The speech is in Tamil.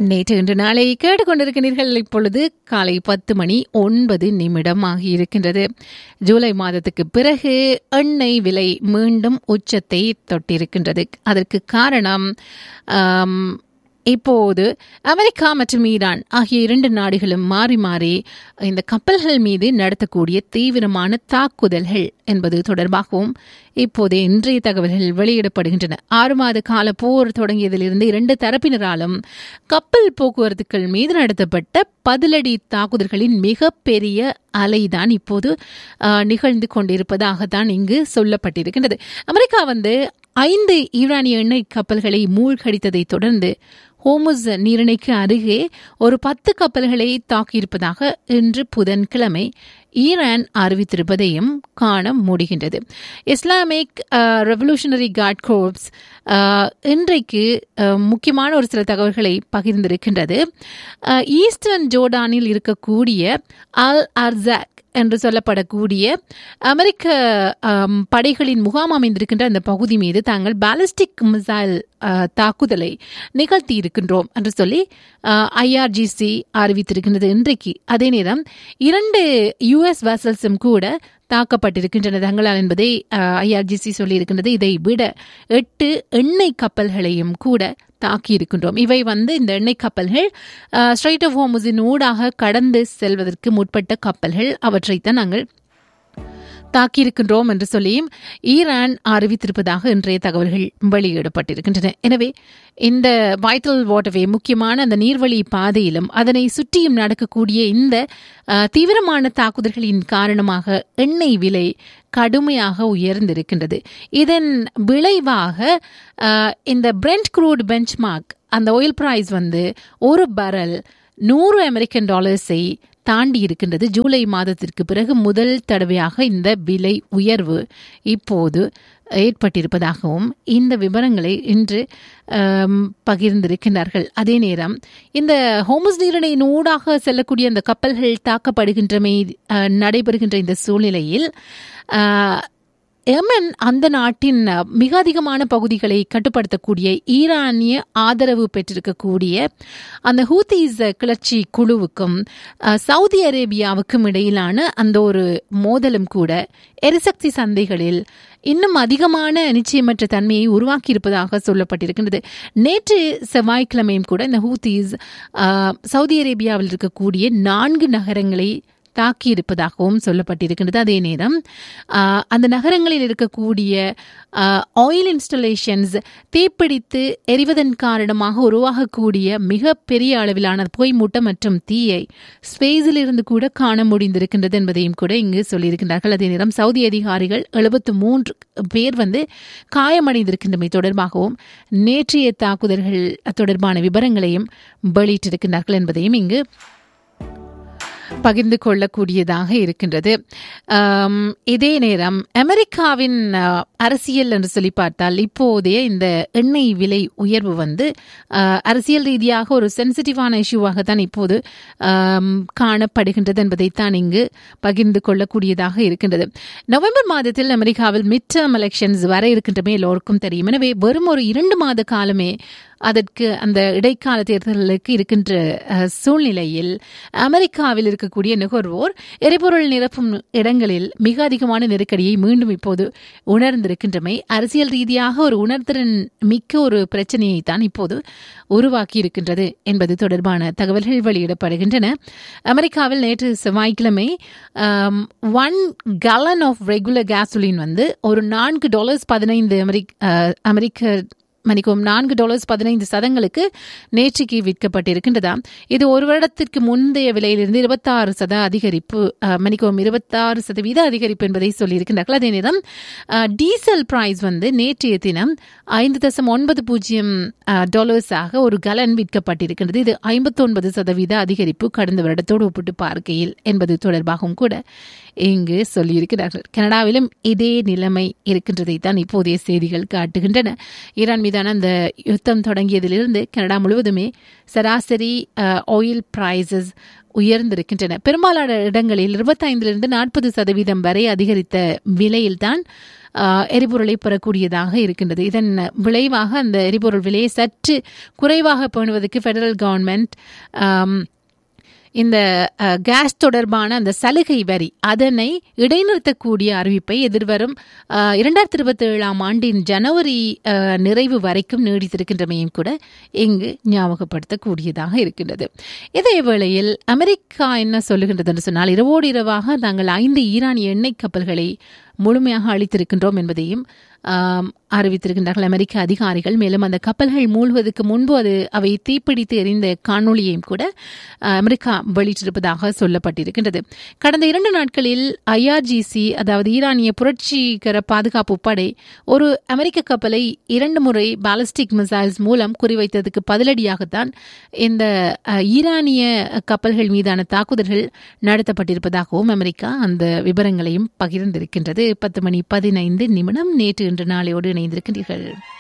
நேற்று இன்று நாளை கேட்டுக்கொண்டிருக்கிறீர்கள் இப்பொழுது காலை பத்து மணி ஒன்பது நிமிடம் ஆகியிருக்கின்றது ஜூலை மாதத்துக்கு பிறகு எண்ணெய் விலை மீண்டும் உச்சத்தை தொட்டிருக்கின்றது அதற்கு காரணம் ஆம், இப்போது அமெரிக்கா மற்றும் ஈரான் ஆகிய இரண்டு நாடுகளும் மாறி மாறி இந்த கப்பல்கள் மீது நடத்தக்கூடிய தீவிரமான தாக்குதல்கள் என்பது தொடர்பாகவும் இப்போது இன்றைய தகவல்கள் வெளியிடப்படுகின்றன ஆறு மாத கால போர் தொடங்கியதிலிருந்து இரண்டு தரப்பினராலும் கப்பல் போக்குவரத்துக்கள் மீது நடத்தப்பட்ட பதிலடி தாக்குதல்களின் மிகப்பெரிய அலைதான் இப்போது ஆஹ், நிகழ்ந்து கொண்டிருப்பதாகத்தான் இங்கு சொல்லப்பட்டிருக்கின்றது அமெரிக்கா வந்து ஐந்து ஈரானிய எண்ணெய் கப்பல்களை மூழ்கடித்ததை தொடர்ந்து ஹோமுஸ் நீரிணைக்கு அருகே ஒரு பத்து கப்பல்களை தாக்கியிருப்பதாக இன்று புதன்கிழமை ஈரான் அறிவித்திருப்பதையும் காண முடிகின்றது இஸ்லாமிக் ரெவல்யூஷனரி கார்ட் கோர்ப்ஸ் இன்றைக்கு அஹ், முக்கியமான ஒரு சில தகவல்களை பகிர்ந்திருக்கின்றது அஹ், ஈஸ்டர்ன் ஜோர்டானில் இருக்கக்கூடிய அல் அர்சாக் என்று சொல்லப்படக்கூடிய அமெரிக்க ஆம், படைகளின் முகாம் அமைந்திருக்கின்ற அந்த பகுதி மீது தாங்கள் பாலிஸ்டிக் மிசைல் அஹ், தாக்குதலை நிகழ்த்தி இருக்கின்றோம் என்று சொல்லி ஐஆர்ஜிசி அறிவித்திருக்கின்றது இன்றைக்கு அதே நேரம் இரண்டு யுஎஸ் வெசல்ஸும் கூட தாக்கப்பட்டிருக்கின்றன தங்களால் என்பதை ஐஆர்ஜிசி சொல்லியிருக்கின்றது இதை விட எட்டு எண்ணெய் கப்பல்களையும் கூட தாக்கி இருக்கின்றோம் இவை வந்து இந்த எண்ணெய் கப்பல்கள் ஸ்ட்ரைட் ஆஃப் ஹோமுஸின் ஊடாக கடந்து செல்வதற்கு முற்பட்ட கப்பல்கள் அவற்றைத்தான் நாங்கள் தாக்கியிருக்கின்றோம் என்று சொல்லியும் ஈரான் அறிவித்திருப்பதாக இன்றைய தகவல்கள் வெளியிடப்பட்டிருக்கின்றன எனவே இந்த வைட்டல் வாட்டர்வே முக்கியமான அந்த நீர்வழி பாதையிலும் அதனை சுற்றியும் நடக்கக்கூடிய இந்த அஹ், தீவிரமான தாக்குதல்களின் காரணமாக எண்ணெய் விலை கடுமையாக உயர்ந்திருக்கின்றது இதன் விளைவாக அஹ், இந்த பிரெண்ட் க்ரூட் பெஞ்ச்மார்க் அந்த ஆயில் பிரைஸ் வந்து ஒரு பரல் நூறு அமெரிக்கன் டாலர்ஸை தாண்டி இருக்கின்றது ஜூலை மாதத்திற்கு பிறகு முதல் தடவையாக இந்த விலை உயர்வு இப்போது ஏற்பட்டிருப்பதாகவும் இந்த விவரங்களை இன்று ஆம், பகிர்ந்திருக்கின்றார்கள் அதே நேரம் இந்த ஹோமஸ் நீரிணையின் ஊடாக செல்லக்கூடிய அந்த கப்பல்கள் தாக்கப்படுகின்றமை அஹ், நடைபெறுகின்ற இந்த சூழ்நிலையில் அஹ், எமன் அந்த நாட்டின் அஹ், மிக அதிகமான பகுதிகளை கட்டுப்படுத்தக்கூடிய ஈரானிய ஆதரவு பெற்றிருக்கக்கூடிய அந்த ஹூத்தீஸ் கிளர்ச்சி குழுவுக்கும் அஹ், சவுதி அரேபியாவுக்கும் இடையிலான அந்த ஒரு மோதலும் கூட எரிசக்தி சந்தைகளில் இன்னும் அதிகமான நிச்சயமற்ற தன்மையை உருவாக்கியிருப்பதாக சொல்லப்பட்டிருக்கின்றது நேற்று செவ்வாய்க்கிழமையும் கூட இந்த ஹூத்தீஸ் அஹ், சவுதி அரேபியாவில் இருக்கக்கூடிய நான்கு நகரங்களை தாக்கியிருப்பதாகவும் சொல்லப்பட்டிருக்கின்றது அதே நேரம் ஆஹ், அந்த நகரங்களில் இருக்கக்கூடிய ஆயில் இன்ஸ்டலேஷன்ஸ் தீப்பிடித்து எரிவதன் காரணமாக உருவாகக்கூடிய மிக பெரிய அளவிலான புகைமூட்டம் மற்றும் தீயை ஸ்பேஸில் இருந்து கூட காண முடிந்திருக்கின்றது என்பதையும் கூட இங்கு சொல்லியிருக்கின்றார்கள் அதே நேரம் சவுதி அதிகாரிகள் எழுபத்து மூன்று பேர் வந்து காயமடைந்திருக்கின்றமை தொடர்பாகவும் நேற்றைய தாக்குதல்கள் தொடர்பான விவரங்களையும் வெளியிட்டிருக்கின்றார்கள் என்பதையும் இங்கு பகிர்ந்து கொள்ளக்கூடியதாக இருக்கின்றது ஆம், இதே நேரம் அமெரிக்காவின் ஆ, அரசியல் என்று சொல்லி பார்த்தால் இப்போதைய இந்த எண்ணெய் விலை உயர்வு வந்து ஆ, அரசியல் ரீதியாக ஒரு சென்சிட்டிவான இஷ்யூவாக தான் இப்போது ஆம், காணப்படுகின்றது என்பதைத்தான் இங்கு பகிர்ந்து கொள்ளக்கூடியதாக இருக்கின்றது நவம்பர் மாதத்தில் அமெரிக்காவில் மிட் டேர்ம் எலெக்ஷன்ஸ் வர இருக்கின்றமே எல்லோருக்கும் தெரியும் எனவே வெறும் ஒரு இரண்டு மாத காலமே அதற்கு அந்த இடைக்கால தேர்தலுக்கு இருக்கின்ற அஹ், சூழ்நிலையில் அமெரிக்காவில் இருக்கக்கூடிய நுகர்வோர் எரிபொருள் நிரப்பும் இடங்களில் மிக அதிகமான நெருக்கடியை மீண்டும் இப்போது உணர்ந்திருக்கின்றமை அரசியல் ரீதியாக ஒரு உணர்திறன் மிக்க ஒரு பிரச்சனையை தான் இப்போது உருவாக்கி இருக்கின்றது என்பது தொடர்பான தகவல்கள் வெளியிடப்படுகின்றன அமெரிக்காவில் நேற்று செவ்வாய்க்கிழமை ஒன் கலன் ஆஃப் ரெகுலர் கேசோலின் வந்து ஒரு நான்கு டாலர்ஸ் பதினைந்து அமெரிக் அஹ், அமெரிக்க மணிக்கும் நான்கு டாலர்ஸ் பதினைந்து சதங்களுக்கு நேற்றுக்கு விற்கப்பட்டிருக்கின்றதாம் இது ஒரு வருடத்திற்கு முந்தைய விலையிலிருந்து இருபத்தாறு சத அதிகரிப்பு அஹ், மணிக்கும் இருபத்தாறு சதவீத அதிகரிப்பு என்பதை சொல்லியிருக்கின்றார்கள் அதே நேரம் அஹ், டீசல் பிரைஸ் வந்து நேற்றைய தினம் ஐந்து தசம் ஒன்பது பூஜ்ஜியம் அஹ், டாலர்ஸாக ஒரு கலன் விற்கப்பட்டிருக்கின்றது இது ஐம்பத்தொன்பது சதவீத அதிகரிப்பு கடந்த வருடத்தோடு ஒப்பிட்டு பார்க்கையில் என்பது தொடர்பாகவும் கூட இங்கு சொல்லியிருக்கிறார்கள் கனடாவிலும் இதே நிலைமை இருக்கின்றதை தான் இப்போதைய செய்திகள் காட்டுகின்றன ஈரான் மீதான அந்த யுத்தம் தொடங்கியதிலிருந்து கனடா முழுவதுமே சராசரி ஆயில் பிரைசஸ் உயர்ந்திருக்கின்றன பெரும்பாலான இடங்களில் இருபத்தைந்திலிருந்து நாற்பது சதவீதம் வரை அதிகரித்த விலையில்தான் ஆஹ், எரிபொருளை பெறக்கூடியதாக இருக்கின்றது இதன் விளைவாக அந்த எரிபொருள் விலையை சற்று குறைவாக பேணுவதற்கு ஃபெடரல் கவர்மெண்ட் ஆம், இந்த அஹ், கேஸ் தொடர்பான அந்த சலுகை வரி அதனை இடைநிறுத்தக்கூடிய அறிவிப்பை எதிர்வரும் அஹ், இரண்டாயிரத்தி இருபத்தி ஏழாம் ஆண்டின் ஜனவரி அஹ், நிறைவு வரைக்கும் நீடித்திருக்கின்றமையும் கூட இங்கு ஞாபகப்படுத்தக்கூடியதாக இருக்கின்றது இதே வேளையில் அமெரிக்கா என்ன சொல்லுகின்றது என்று சொன்னால் இரவோடு இரவாக நாங்கள் ஐந்து ஈரானிய எண்ணெய் கப்பல்களை முழுமையாக அளித்திருக்கின்றோம் என்பதையும் ஆம், அறிவித்திருக்கின்றார்கள் அமெரிக்க அதிகாரிகள் மேலும் அந்த கப்பல்கள் மூழ்குவதற்கு முன்பு அது அவை தீப்பிடித்து எரிந்த காணொளியையும் கூட அஹ், அமெரிக்கா வெளியிட்டிருப்பதாக சொல்லப்பட்டிருக்கின்றது கடந்த இரண்டு நாட்களில் ஐஆர்ஜிசி அதாவது ஈரானிய புரட்சிகர பாதுகாப்பு படை ஒரு அமெரிக்க கப்பலை இரண்டு முறை பாலிஸ்டிக் மிசைல்ஸ் மூலம் குறிவைத்ததுக்கு பதிலடியாகத்தான் இந்த அஹ், ஈரானிய கப்பல்கள் மீதான தாக்குதல்கள் நடத்தப்பட்டிருப்பதாகவும் அமெரிக்கா அந்த விவரங்களையும் பகிர்ந்திருக்கின்றது பத்து மணி பதினைந்து நிமிடம் நேற்று இன்று நாளையோடு இணைந்திருக்கின்றீர்கள்